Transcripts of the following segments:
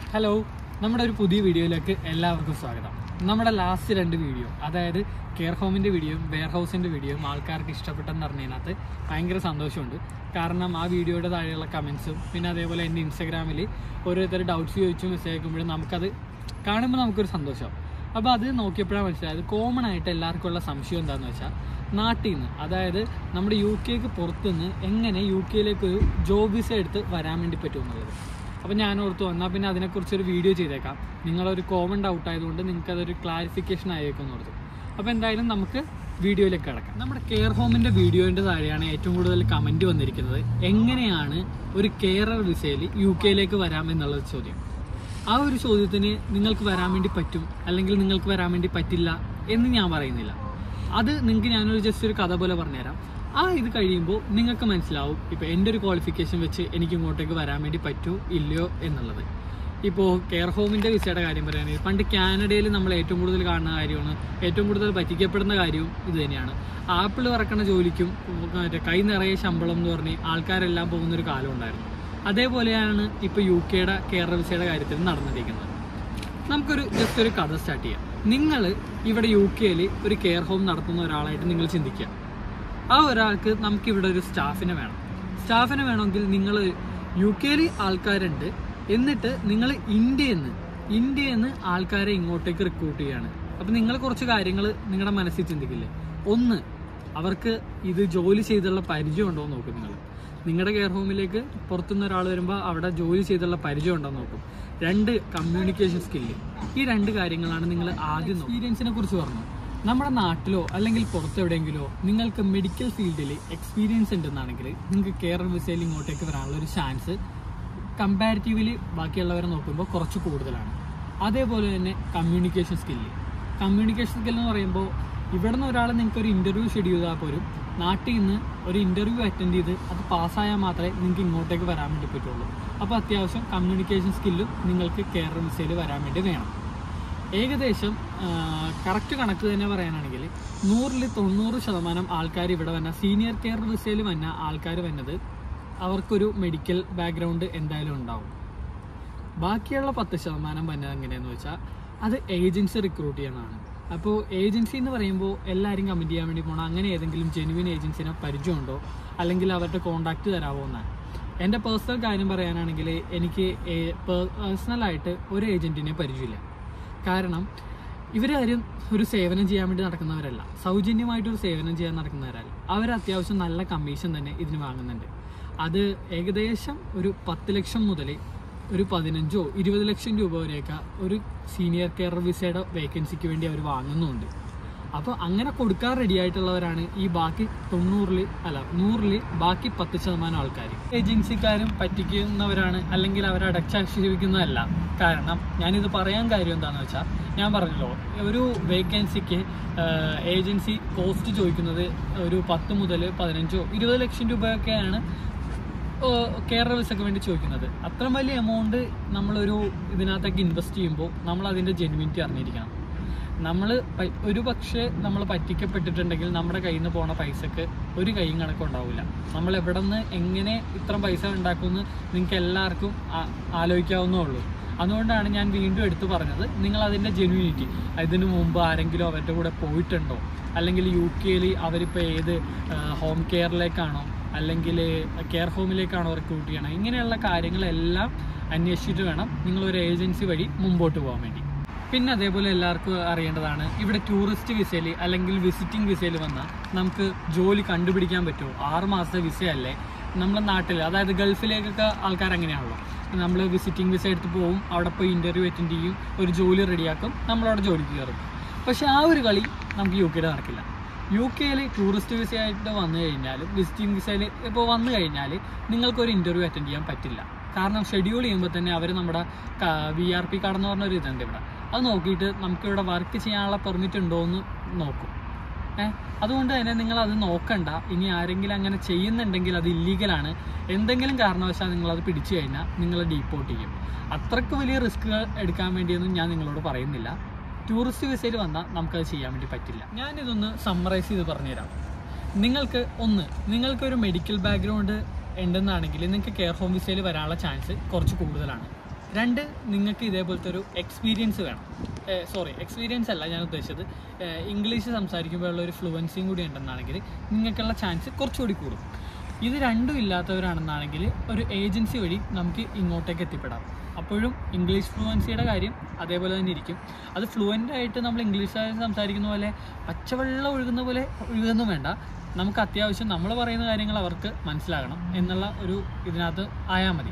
hello നമ്മുടെ ഒരു പുതിയ വീഡിയോയിലേക്ക് എല്ലാവർക്കും സ്വാഗതം നമ്മുടെ ലാസ്റ്റ് രണ്ട് വീഡിയോ അതായത് കെയർ ഹോമിൻ്റെ വീഡിയോയും വെയർ ഹൗസിൻ്റെ വീഡിയോയും ആൾക്കാർക്ക് ഇഷ്ടപ്പെട്ടെന്ന് പറഞ്ഞതിനകത്ത് ഭയങ്കര സന്തോഷമുണ്ട് കാരണം ആ വീഡിയോയുടെ താഴെയുള്ള കമൻസും പിന്നെ അതേപോലെ എൻ്റെ ഇൻസ്റ്റാഗ്രാമിൽ ഓരോരുത്തർ ഡൗട്ട്സ് ചോദിച്ചു മെസ്സേജ് അയക്കുമ്പോഴും നമുക്കത് കാണുമ്പോൾ നമുക്കൊരു സന്തോഷം അപ്പോൾ അത് നോക്കിയപ്പോഴാണ് മനസ്സിലായത് കോമൺ ആയിട്ട് എല്ലാവർക്കും ഉള്ള സംശയം എന്താണെന്ന് വെച്ചാൽ നാട്ടിൽ നിന്ന് അതായത് നമ്മുടെ യു കെക്ക് പുറത്തുനിന്ന് എങ്ങനെ യു കെയിലേക്ക് ഒരു ജോബ് വിസ എടുത്ത് വരാൻ വേണ്ടി പറ്റും എന്നുള്ളത് അപ്പോൾ ഞാൻ ഓർത്തു എന്നാൽ പിന്നെ അതിനെക്കുറിച്ചൊരു വീഡിയോ ചെയ്തേക്കാം നിങ്ങളൊരു കോമൺ ഡൗട്ട് ആയതുകൊണ്ട് നിങ്ങൾക്ക് അതൊരു ക്ലാരിഫിക്കേഷൻ ആയേക്കും ഓർത്തു അപ്പോൾ എന്തായാലും നമുക്ക് വീഡിയോയിലേക്ക് കിടക്കാം നമ്മുടെ കെയർ ഹോമിൻ്റെ വീഡിയോൻ്റെ താഴെയാണ് ഏറ്റവും കൂടുതൽ കമൻറ്റ് വന്നിരിക്കുന്നത് എങ്ങനെയാണ് ഒരു കെയറർ വിസയിൽ യു കെയിലേക്ക് വരാം എന്നുള്ള ചോദ്യം ആ ഒരു ചോദ്യത്തിന് നിങ്ങൾക്ക് വരാൻ വേണ്ടി പറ്റും അല്ലെങ്കിൽ നിങ്ങൾക്ക് വരാൻ വേണ്ടി പറ്റില്ല എന്ന് ഞാൻ പറയുന്നില്ല അത് നിങ്ങൾക്ക് ഞാനൊരു ജസ്റ്റ് ഒരു കഥ പോലെ പറഞ്ഞുതരാം ആ ഇത് കഴിയുമ്പോൾ നിങ്ങൾക്ക് മനസ്സിലാവും ഇപ്പോൾ എൻ്റെ ഒരു ക്വാളിഫിക്കേഷൻ വെച്ച് എനിക്ക് ഇങ്ങോട്ടേക്ക് വരാൻ വേണ്ടി പറ്റുമോ ഇല്ലയോ എന്നുള്ളത് ഇപ്പോൾ കെയർ ഹോമിൻ്റെ വിസയുടെ കാര്യം പറയുകയാണെങ്കിൽ പണ്ട് കാനഡയിൽ നമ്മൾ ഏറ്റവും കൂടുതൽ കാണുന്ന കാര്യമാണ് ഏറ്റവും കൂടുതൽ പറ്റിക്കപ്പെടുന്ന കാര്യവും ഇത് തന്നെയാണ് ആപ്പിൾ ഇറക്കുന്ന ജോലിക്കും മറ്റേ കൈ നിറയെ ശമ്പളം എന്ന് പറഞ്ഞ് ആൾക്കാരെല്ലാം പോകുന്നൊരു കാലം ഉണ്ടായിരുന്നു അതേപോലെയാണ് ഇപ്പോൾ യു കെയുടെ കെയർ വിസയുടെ കാര്യത്തിൽ നടന്നിരിക്കുന്നത് നമുക്കൊരു ജസ്റ്റ് ഒരു കഥ സ്റ്റാർട്ട് ചെയ്യാം നിങ്ങൾ ഇവിടെ യു കെയിൽ ഒരു കെയർ ഹോം നടത്തുന്ന ഒരാളായിട്ട് നിങ്ങൾ ചിന്തിക്കുക ആ ഒരാൾക്ക് നമുക്കിവിടെ ഒരു സ്റ്റാഫിനെ വേണം സ്റ്റാഫിനെ വേണമെങ്കിൽ നിങ്ങൾ യു കെയിൽ ആൾക്കാരുണ്ട് എന്നിട്ട് നിങ്ങൾ ഇന്ത്യയിൽ നിന്ന് ഇന്ത്യയിൽ നിന്ന് ആൾക്കാരെ ഇങ്ങോട്ടേക്ക് റിക്രൂട്ട് ചെയ്യാണ് അപ്പം നിങ്ങൾ കുറച്ച് കാര്യങ്ങൾ നിങ്ങളുടെ മനസ്സിൽ ചിന്തിക്കില്ലേ ഒന്ന് അവർക്ക് ഇത് ജോലി ചെയ്തുള്ള പരിചയം ഉണ്ടോ എന്ന് നോക്കും നിങ്ങൾ നിങ്ങളുടെ കെയർ ഹോമിലേക്ക് പുറത്തുനിന്ന് ഒരാൾ വരുമ്പോൾ അവിടെ ജോലി ചെയ്തുള്ള പരിചയം ഉണ്ടോ എന്ന് നോക്കും രണ്ട് കമ്മ്യൂണിക്കേഷൻ സ്കില്ല് ഈ രണ്ട് കാര്യങ്ങളാണ് നിങ്ങൾ ആദ്യം എക്സ്പീരിയൻസിനെ കുറിച്ച് പറഞ്ഞു നമ്മുടെ നാട്ടിലോ അല്ലെങ്കിൽ പുറത്തെവിടെയെങ്കിലോ നിങ്ങൾക്ക് മെഡിക്കൽ ഫീൽഡിൽ എക്സ്പീരിയൻസ് ഉണ്ടെന്നാണെങ്കിൽ നിങ്ങൾക്ക് കെയർ വിസയിൽ ഇങ്ങോട്ടേക്ക് വരാനുള്ള ഒരു ചാൻസ് കമ്പാരിറ്റീവ്ലി ബാക്കിയുള്ളവരെ നോക്കുമ്പോൾ കുറച്ച് കൂടുതലാണ് അതേപോലെ തന്നെ കമ്മ്യൂണിക്കേഷൻ സ്കില്ല് കമ്മ്യൂണിക്കേഷൻ സ്കിൽ എന്ന് പറയുമ്പോൾ ഇവിടെ നിന്ന് ഒരാൾ നിങ്ങൾക്ക് ഒരു ഇൻ്റർവ്യൂ ഷെഡ്യൂൾ ചെയ്താൽ പോലും നാട്ടിൽ നിന്ന് ഒരു ഇൻ്റർവ്യൂ അറ്റൻഡ് ചെയ്ത് അത് പാസ്സായാൽ മാത്രമേ നിങ്ങൾക്ക് ഇങ്ങോട്ടേക്ക് വരാൻ വേണ്ടി പറ്റുള്ളൂ അപ്പോൾ അത്യാവശ്യം കമ്മ്യൂണിക്കേഷൻ സ്കില്ലും നിങ്ങൾക്ക് കെയർ വിസയിൽ വരാൻ വേണ്ടി വേണം ഏകദേശം കറക്റ്റ് കണക്ക് തന്നെ പറയാനാണെങ്കിൽ നൂറിൽ തൊണ്ണൂറ് ശതമാനം ആൾക്കാർ ഇവിടെ വന്ന സീനിയർ കെയർ വിസയിൽ വന്ന ആൾക്കാർ വന്നത് അവർക്കൊരു മെഡിക്കൽ ബാക്ക്ഗ്രൗണ്ട് എന്തായാലും ഉണ്ടാവും ബാക്കിയുള്ള പത്ത് ശതമാനം വന്നത് എങ്ങനെയാന്ന് വെച്ചാൽ അത് ഏജൻസി റിക്രൂട്ട് ചെയ്യണതാണ് അപ്പോൾ ഏജൻസി എന്ന് പറയുമ്പോൾ എല്ലാവരും കമൻറ്റ് ചെയ്യാൻ വേണ്ടി പോകണം അങ്ങനെ ഏതെങ്കിലും ജെനുവിൻ ഏജൻസിനെ പരിചയമുണ്ടോ അല്ലെങ്കിൽ അവരുടെ കോണ്ടാക്ട് തരാമോ എന്നാണ് എൻ്റെ പേഴ്സണൽ കാര്യം പറയാനാണെങ്കിൽ എനിക്ക് പേഴ്സണലായിട്ട് ഒരു ഏജൻറ്റിനെ പരിചയമില്ല കാരണം ഇവരാരും ഒരു സേവനം ചെയ്യാൻ വേണ്ടി നടക്കുന്നവരല്ല സൗജന്യമായിട്ടൊരു സേവനം ചെയ്യാൻ നടക്കുന്നവരല്ല അവർ അത്യാവശ്യം നല്ല കമ്മീഷൻ തന്നെ ഇതിന് വാങ്ങുന്നുണ്ട് അത് ഏകദേശം ഒരു പത്ത് ലക്ഷം മുതൽ ഒരു പതിനഞ്ചോ ഇരുപത് ലക്ഷം രൂപ വരെയൊക്കെ ഒരു സീനിയർ കെയർ വിസയുടെ വേക്കൻസിക്ക് വേണ്ടി അവർ വാങ്ങുന്നുണ്ട് അപ്പോൾ അങ്ങനെ കൊടുക്കാൻ റെഡി ആയിട്ടുള്ളവരാണ് ഈ ബാക്കി തൊണ്ണൂറിൽ അല്ല നൂറിൽ ബാക്കി പത്ത് ശതമാനം ആൾക്കാർ ഏജൻസിക്കാരും പറ്റിക്കുന്നവരാണ് അല്ലെങ്കിൽ അവർ അടച്ചാക്ഷേപിക്കുന്നതല്ല കാരണം ഞാനിത് പറയാൻ കാര്യം എന്താണെന്ന് വെച്ചാൽ ഞാൻ പറഞ്ഞല്ലോ ഒരു വേക്കൻസിക്ക് ഏജൻസി കോസ്റ്റ് ചോദിക്കുന്നത് ഒരു പത്ത് മുതൽ പതിനഞ്ചോ ഇരുപത് ലക്ഷം രൂപയൊക്കെയാണ് കെയർ വിസയ്ക്ക് വേണ്ടി ചോദിക്കുന്നത് അത്ര വലിയ എമൗണ്ട് നമ്മളൊരു ഇതിനകത്തേക്ക് ഇൻവെസ്റ്റ് ചെയ്യുമ്പോൾ നമ്മൾ അതിൻ്റെ ജെനുവിനിറ്റി അറിഞ്ഞിരിക്കണം നമ്മൾ ഒരു പക്ഷേ നമ്മൾ പറ്റിക്കപ്പെട്ടിട്ടുണ്ടെങ്കിൽ നമ്മുടെ കയ്യിൽ നിന്ന് പോണ പൈസക്ക് ഒരു കൈയും കണക്കും ഉണ്ടാവില്ല നമ്മൾ എവിടെ നിന്ന് എങ്ങനെ ഇത്ര പൈസ ഉണ്ടാക്കുമെന്ന് നിങ്ങൾക്ക് എല്ലാവർക്കും ആ- ആലോചിക്കാവുന്നേ ഉള്ളൂ അതുകൊണ്ടാണ് ഞാൻ വീണ്ടും എടുത്തു പറഞ്ഞത് നിങ്ങൾ അതിൻ്റെ ജെനുവിനിറ്റി ഇതിനു മുമ്പ് ആരെങ്കിലും അവരുടെ കൂടെ പോയിട്ടുണ്ടോ അല്ലെങ്കിൽ യു കെയിൽ അവരിപ്പോൾ ഏത് ഹോം കെയറിലേക്കാണോ അല്ലെങ്കിൽ കെയർ ഹോമിലേക്കാണോ റിക്രൂട്ട് ചെയ്യണം ഇങ്ങനെയുള്ള കാര്യങ്ങളെല്ലാം അന്വേഷിച്ചിട്ട് വേണം നിങ്ങളൊരു ഏജൻസി വഴി മുമ്പോട്ട് പോകാൻ വേണ്ടി പിന്നെ അതേപോലെ എല്ലാവർക്കും അറിയേണ്ടതാണ് ഇവിടെ ടൂറിസ്റ്റ് വിസയിൽ അല്ലെങ്കിൽ വിസിറ്റിംഗ് വിസയിൽ വന്നാൽ നമുക്ക് ജോലി കണ്ടുപിടിക്കാൻ പറ്റുമോ ആറ് മാസത്തെ വിസയല്ലേ നമ്മുടെ നാട്ടിൽ അതായത് ഗൾഫിലേക്കൊക്കെ ആൾക്കാർ അങ്ങനെയാണല്ലോ നമ്മൾ വിസിറ്റിംഗ് വിസ എടുത്ത് പോവും അവിടെ പോയി ഇൻ്റർവ്യൂ അറ്റൻഡ് ചെയ്യും ഒരു ജോലി റെഡിയാക്കും നമ്മളവിടെ ജോലിക്ക് കയറും പക്ഷേ ആ ഒരു കളി നമുക്ക് യു കെയിൽ നടക്കില്ല യു കെയിൽ ടൂറിസ്റ്റ് വിസ ആയിട്ട് വന്നു കഴിഞ്ഞാൽ വിസിറ്റിംഗ് വിസയിൽ ഇപ്പോൾ വന്നു കഴിഞ്ഞാൽ നിങ്ങൾക്കൊരു ഇൻ്റർവ്യൂ അറ്റൻഡ് ചെയ്യാൻ പറ്റില്ല കാരണം ഷെഡ്യൂൾ ചെയ്യുമ്പോൾ തന്നെ അവർ നമ്മുടെ വി ആർ പി കാർഡ് എന്ന് പറഞ്ഞൊരു ഇതുണ്ട് ഇവിടെ അത് നോക്കിയിട്ട് നമുക്കിവിടെ വർക്ക് ചെയ്യാനുള്ള പെർമിറ്റ് ഉണ്ടോ എന്ന് നോക്കും ഏഹ് അതുകൊണ്ട് തന്നെ നിങ്ങൾ അത് നോക്കണ്ട ഇനി ആരെങ്കിലും അങ്ങനെ ചെയ്യുന്നുണ്ടെങ്കിൽ അത് ഇല്ലീഗലാണ് എന്തെങ്കിലും കാരണവശാൽ നിങ്ങൾ അത് പിടിച്ചു കഴിഞ്ഞാൽ നിങ്ങൾ ഡീപ്പോർട്ട് ചെയ്യും അത്രയ്ക്ക് വലിയ റിസ്കുകൾ എടുക്കാൻ വേണ്ടിയൊന്നും ഞാൻ നിങ്ങളോട് പറയുന്നില്ല ടൂറിസ്റ്റ് വിസയിൽ വന്നാൽ നമുക്കത് ചെയ്യാൻ വേണ്ടി പറ്റില്ല ഞാനിതൊന്ന് സമ്മറൈസ് ചെയ്ത് പറഞ്ഞുതരാം നിങ്ങൾക്ക് ഒന്ന് നിങ്ങൾക്കൊരു മെഡിക്കൽ ബാക്ക്ഗ്രൗണ്ട് ഉണ്ടെന്നാണെങ്കിൽ നിങ്ങൾക്ക് കെയർ ഹോം വിസയിൽ വരാനുള്ള ചാൻസ് കുറച്ച് കൂടുതലാണ് രണ്ട് നിങ്ങൾക്ക് ഇതേപോലത്തെ ഒരു എക്സ്പീരിയൻസ് വേണം സോറി എക്സ്പീരിയൻസ് അല്ല ഞാൻ ഉദ്ദേശിച്ചത് ഏഹ് ഇംഗ്ലീഷ് സംസാരിക്കുമ്പോഴുള്ള ഒരു ഫ്ലുവൻസിയും കൂടി ഉണ്ടെന്നാണെങ്കിൽ നിങ്ങൾക്കുള്ള ചാൻസ് കുറച്ചുകൂടി കൂടും ഇത് രണ്ടും ഇല്ലാത്തവരാണെന്നാണെങ്കിൽ ഒരു ഏജൻസി വഴി നമുക്ക് ഇങ്ങോട്ടേക്ക് എത്തിപ്പെടാം അപ്പോഴും ഇംഗ്ലീഷ് ഫ്ലുവൻസിയുടെ കാര്യം അതേപോലെ തന്നെ ഇരിക്കും അത് ഫ്ലുവൻ്റ് ആയിട്ട് നമ്മൾ ഇംഗ്ലീഷ് സംസാരിക്കുന്ന പോലെ പച്ചവെള്ളം ഒഴുകുന്ന പോലെ ഒഴുകുന്നു വേണ്ട നമുക്ക് അത്യാവശ്യം നമ്മൾ പറയുന്ന കാര്യങ്ങൾ അവർക്ക് മനസ്സിലാകണം എന്നുള്ള ഒരു ഇതിനകത്ത് ആയാൽ മതി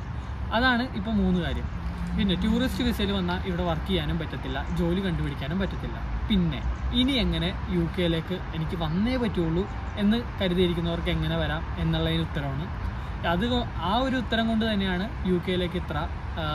അതാണ് ഇപ്പോൾ മൂന്ന് കാര്യം പിന്നെ ടൂറിസ്റ്റ് വിസയിൽ വന്നാൽ ഇവിടെ വർക്ക് ചെയ്യാനും പറ്റത്തില്ല ജോലി കണ്ടുപിടിക്കാനും പറ്റത്തില്ല പിന്നെ ഇനി എങ്ങനെ യു കെയിലേക്ക് എനിക്ക് വന്നേ പറ്റുള്ളൂ എന്ന് കരുതിയിരിക്കുന്നവർക്ക് എങ്ങനെ വരാം എന്നുള്ളതിന് ഉത്തരമാണ് അത് കൊ- ആ ഒരു ഉത്തരം കൊണ്ട് തന്നെയാണ് യു കെയിലേക്ക് ഇത്ര ആ,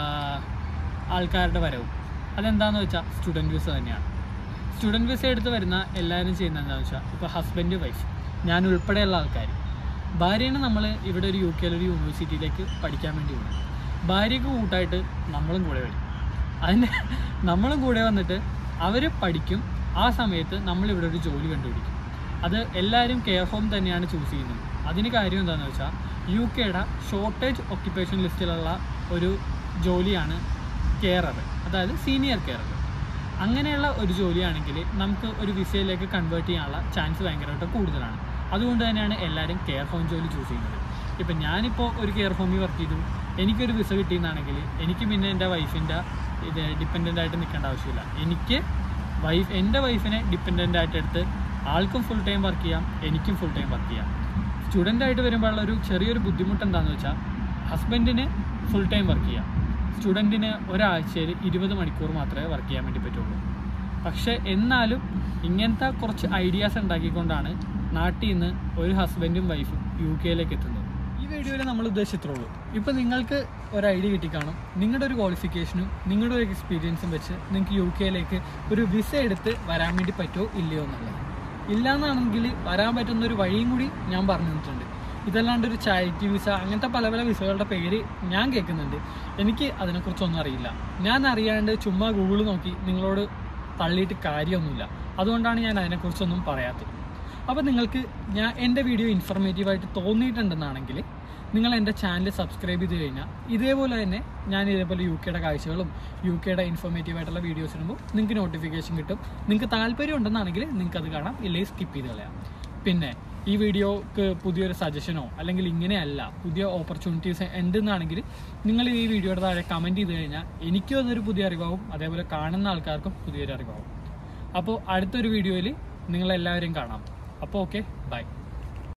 ആൾക്കാരുടെ വരവും അതെന്താണെന്ന് വെച്ചാൽ സ്റ്റുഡൻറ്റ് വിസ തന്നെയാണ് സ്റ്റുഡൻറ്റ് വിസ എടുത്ത് വരുന്ന എല്ലാവരും ചെയ്യുന്നത് എന്താണെന്ന് വെച്ചാൽ ഇപ്പോൾ ഹസ്ബൻഡ് വൈഫ് ഞാൻ ഉൾപ്പെടെയുള്ള ആൾക്കാർ ഭാര്യനെ നമ്മൾ ഇവിടെ ഒരു യു കെയിൽ ഒരു യൂണിവേഴ്സിറ്റിയിലേക്ക് പഠിക്കാൻ വേണ്ടി വിടും ഭാര്യയ്ക്ക് കൂട്ടായിട്ട് നമ്മളും കൂടെ വരും അതിന് നമ്മളും കൂടെ വന്നിട്ട് അവർ പഠിക്കും ആ സമയത്ത് നമ്മളിവിടെ ഒരു ജോലി കണ്ടുപിടിക്കും അത് എല്ലാവരും കെയർ ഹോം തന്നെയാണ് ചൂസ് ചെയ്യുന്നത് അതിന് കാര്യം എന്താണെന്ന് വെച്ചാൽ യു കെയുടെ ഷോർട്ടേജ് ഒക്യുപ്പേഷൻ ലിസ്റ്റിലുള്ള ഒരു ജോലിയാണ് കെയറർ അതായത് സീനിയർ കെയറർ അങ്ങനെയുള്ള ഒരു ജോലിയാണെങ്കിൽ നമുക്ക് ഒരു വിസയിലേക്ക് കൺവേർട്ട് ചെയ്യാനുള്ള ചാൻസ് ഭയങ്കരമായിട്ട് കൂടുതലാണ് അതുകൊണ്ട് തന്നെയാണ് എല്ലാവരും കെയർ ഹോം ജോലി ചൂസ് ചെയ്യുന്നത് ഇപ്പം ഞാനിപ്പോൾ ഒരു കെയർ ഹോമിൽ വർക്ക് ചെയ്തു എനിക്കൊരു വിസ കിട്ടിയെന്നാണെങ്കിൽ എനിക്ക് പിന്നെ എൻ്റെ വൈഫിൻ്റെ ഇത് ഡിപ്പെൻഡൻ്റ് ആയിട്ട് നിൽക്കേണ്ട ആവശ്യമില്ല എനിക്ക് വൈഫ് എൻ്റെ വൈഫിനെ ഡിപ്പെൻഡൻ്റ് ആയിട്ട് എടുത്ത് ആൾക്കും ഫുൾ ടൈം വർക്ക് ചെയ്യാം എനിക്കും ഫുൾ ടൈം വർക്ക് ചെയ്യാം സ്റ്റുഡൻ്റ് ആയിട്ട് വരുമ്പോഴുള്ള ഒരു ചെറിയൊരു ബുദ്ധിമുട്ട് എന്താണെന്ന് വെച്ചാൽ ഹസ്ബൻഡിന് ഫുൾ ടൈം വർക്ക് ചെയ്യാം സ്റ്റുഡൻറ്റിന് ഒരാഴ്ചയിൽ ഇരുപത് മണിക്കൂർ മാത്രമേ വർക്ക് ചെയ്യാൻ വേണ്ടി പറ്റുള്ളൂ പക്ഷേ എന്നാലും ഇങ്ങനത്തെ കുറച്ച് ഐഡിയാസ് ഉണ്ടാക്കിക്കൊണ്ടാണ് നാട്ടിൽ നിന്ന് ഒരു ഹസ്ബൻഡും വൈഫും യു കെയിലേക്ക് എത്തുന്നത് ഈ വീഡിയോയിൽ നമ്മൾ ഉദ്ദേശിച്ചുള്ളൂ ഇപ്പം നിങ്ങൾക്ക് ഒരു ഐഡിയ കിട്ടിക്കാണും നിങ്ങളുടെ ഒരു ക്വാളിഫിക്കേഷനും നിങ്ങളുടെ ഒരു എക്സ്പീരിയൻസും വെച്ച് നിങ്ങൾക്ക് യു കെയിലേക്ക് ഒരു വിസ എടുത്ത് വരാൻ വേണ്ടി പറ്റുമോ ഇല്ലയോ എന്നുള്ളത് ഇല്ലാന്നാണെങ്കിൽ വരാൻ പറ്റുന്ന ഒരു വഴിയും കൂടി ഞാൻ പറഞ്ഞു തന്നിട്ടുണ്ട് ഇതല്ലാണ്ട് ഒരു ചാരിറ്റി വിസ അങ്ങനത്തെ പല പല വിസകളുടെ പേര് ഞാൻ കേൾക്കുന്നുണ്ട് എനിക്ക് അതിനെക്കുറിച്ചൊന്നും അറിയില്ല ഞാൻ അറിയാണ്ട് ചുമ്മാ ഗൂഗിൾ നോക്കി നിങ്ങളോട് തള്ളിയിട്ട് കാര്യമൊന്നുമില്ല അതുകൊണ്ടാണ് ഞാൻ അതിനെക്കുറിച്ചൊന്നും പറയാത്തത് അപ്പോൾ നിങ്ങൾക്ക് ഞാൻ എൻ്റെ വീഡിയോ ഇൻഫർമേറ്റീവായിട്ട് തോന്നിയിട്ടുണ്ടെന്നാണെങ്കിൽ നിങ്ങൾ എൻ്റെ ചാനൽ സബ്സ്ക്രൈബ് ചെയ്ത് കഴിഞ്ഞാൽ ഇതേപോലെ തന്നെ ഞാൻ ഇതേപോലെ യു കെയുടെ കാഴ്ചകളും യു കെയുടെ ഇൻഫോർമേറ്റീവ് ആയിട്ടുള്ള വീഡിയോസ് ഇടുമ്പോൾ നിങ്ങൾക്ക് നോട്ടിഫിക്കേഷൻ കിട്ടും നിങ്ങൾക്ക് താല്പര്യം ഉണ്ടെന്നാണെങ്കിൽ നിങ്ങൾക്ക് അത് കാണാം ഇല്ലെങ്കിൽ സ്കിപ്പ് ചെയ്ത് കളയാം പിന്നെ ഈ വീഡിയോക്ക് പുതിയൊരു സജഷനോ അല്ലെങ്കിൽ ഇങ്ങനെയല്ല പുതിയ ഓപ്പർച്യൂണിറ്റീസ് ഉണ്ടെന്നാണെങ്കിൽ നിങ്ങൾ ഈ വീഡിയോയുടെ താഴെ കമൻറ്റ് ചെയ്ത് കഴിഞ്ഞാൽ എനിക്കും അതൊരു പുതിയ അറിവാകും അതേപോലെ കാണുന്ന ആൾക്കാർക്കും പുതിയൊരു അറിവാകും അപ്പോൾ അടുത്തൊരു വീഡിയോയിൽ നിങ്ങളെല്ലാവരും കാണാം അപ്പോൾ ഓക്കെ ബൈ